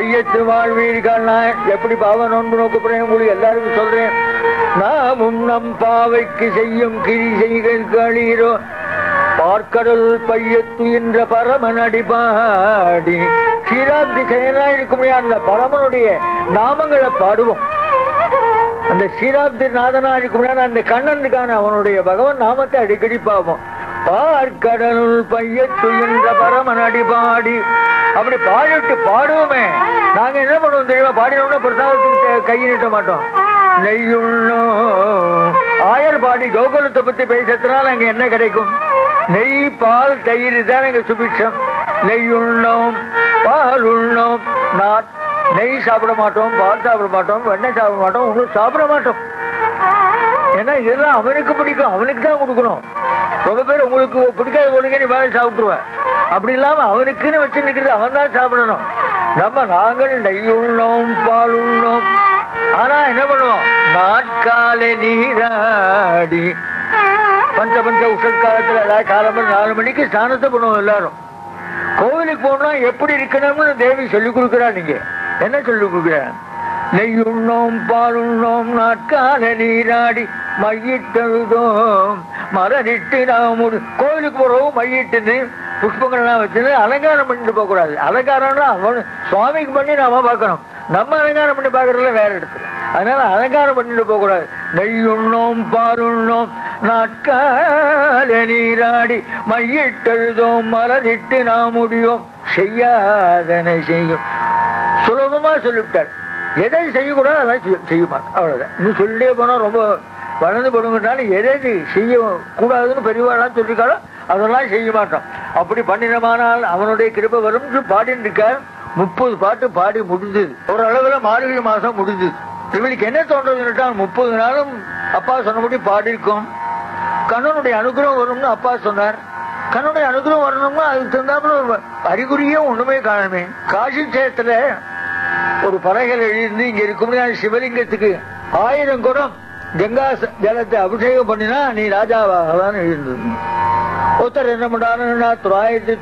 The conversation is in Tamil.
வையத்து வாழ்வீர்கள் நான் எப்படி பாவ நோன்பு நோக்கப்படுறேன் உங்களுக்கு எல்லாருக்கும் சொல்றேன் நாமும் நம் பாவைக்கு செய்யும் கிரி செய்களீரோ பார்க்கடல் பையத்து என்ற பரமன் அடிபாடி சீராப்தி செயலா இருக்குமே அந்த பரமனுடைய நாமங்களை பாடுவோம் அந்த ஸ்ரீராப்தி நாதனா இருக்கும்னா அந்த கண்ணனுக்கான அவனுடைய பகவான் நாமத்தை அடிக்கடி பார்ப்போம் பார்க்கடலுள் பையத்து என்ற பரமன் அடிபாடி அப்படி பாடிட்டு பாடுவோமே நாங்க என்ன பண்ணுவோம் தெரியுமா பாடினோம்னா பிரசாதத்துக்கு கை நீட்ட மாட்டோம் நெய்யுண்ணோம் ஆயர் பாடி கோகுலத்தை பத்தி பேசுறதுனால அங்க என்ன கிடைக்கும் நெய் பால் தயிர் தான் எங்க சுபிட்சம் நெய் உண்ணோம் பால் உண்ணோம் நான் நெய் சாப்பிட மாட்டோம் பால் சாப்பிட மாட்டோம் வெண்ணெய் சாப்பிட மாட்டோம் ஒன்றும் சாப்பிட மாட்டோம் ஏன்னா இதெல்லாம் அவனுக்கு பிடிக்கும் அவனுக்கு தான் கொடுக்கணும் ரொம்ப பேர் உங்களுக்கு பிடிக்காத ஒழுங்க நீ வேலை சாப்பிட்டுருவேன் அப்படி இல்லாம அவனுக்குன்னு வச்சு நிக்கிறது அவன் தான் சாப்பிடணும் நம்ம நாங்கள் நெய் உண்ணோம் பால் உண்ணோம் ஆனா என்ன பண்ணுவோம் நாட்காலை நீராடி பஞ்ச பஞ்ச உஷல் காலத்துல அதாவது காலம்பரம் நாலு மணிக்கு ஸ்நானத்தை பண்ணுவோம் எல்லாரும் கோவிலுக்கு போனா எப்படி இருக்கணும்னு தேவி சொல்லி கொடுக்குறா நீங்க என்ன சொல்லி கொடுக்குறா நெய் உண்ணோம் பால் உண்ணோம் நாட்கால நீராடி மையிட்டழுதோம் மலரிட்டு நாம் முடி கோவிலுக்கு போறோம் மையிட்டுன்னு புஷ்பங்கள்லாம் வச்சுன்னு அலங்காரம் பண்ணிட்டு போக கூடாது அலங்காரம்னா அவன் சுவாமிக்கு பண்ணி நாம பார்க்கணும் நம்ம அலங்காரம் பண்ணி பார்க்கறதுல வேற இடத்துல அதனால அலங்காரம் பண்ணிட்டு போக கூடாது நெய் உண்ணோம் பால் உண்ணோம் நாட்கால நீராடி மையிட்டழுதோம் மலரிட்டு நாம் முடியும் செய்யாதனை செய்யும் சுலபமா சொல்லிவிட்டார் எதை செய்யக்கூடாது அதான் செய்ய- செய்ய மாட்டோம் அவ்வளவுதான் இன்னும் சொல்லிட்டே போனா ரொம்ப வளர்ந்து போடுங்கனாலும் எதை எது செய்ய கூடாதுன்னு பெரியவாளாம் சொல்லிருக்காரோ அதெல்லாம் செய்ய மாட்டோம் அப்படி பண்ணினமானால் அவனுடைய கிருபை வரும்னு பாடின்னு இருக்கார் முப்பது பாட்டு பாடி முடிஞ்சது ஒரு அளவுல மார்கழி மாசம் முடிஞ்சது இவளுக்கு என்ன தோன்றதுன்னுட்டா முப்பது நாளும் அப்பா சொன்னபடி பாடியிருக்கோம் கண்ணனுடைய அனுகிரகம் வரும்னு அப்பா சொன்னார் கண்ணனுடைய அனுகிரகம் வரணும்னா அதுக்கு தகுந்தாப்புல ஒரு அறிகுறியே ஒண்ணுமே காணுமே காசி சேத்துல ஒரு பறவைகள் எழுந்து இங்க இருக்கும் சிவலிங்கத்துக்கு ஆயிரம் குடம் கங்கா ச- ஜலத்தை அபிஷேகம் பண்ணினா நீ ராஜாவாகதான் எழுந்தது ஒருத்தர் என்ன பண்றாருன்னா தொள்ளாயிரத்தி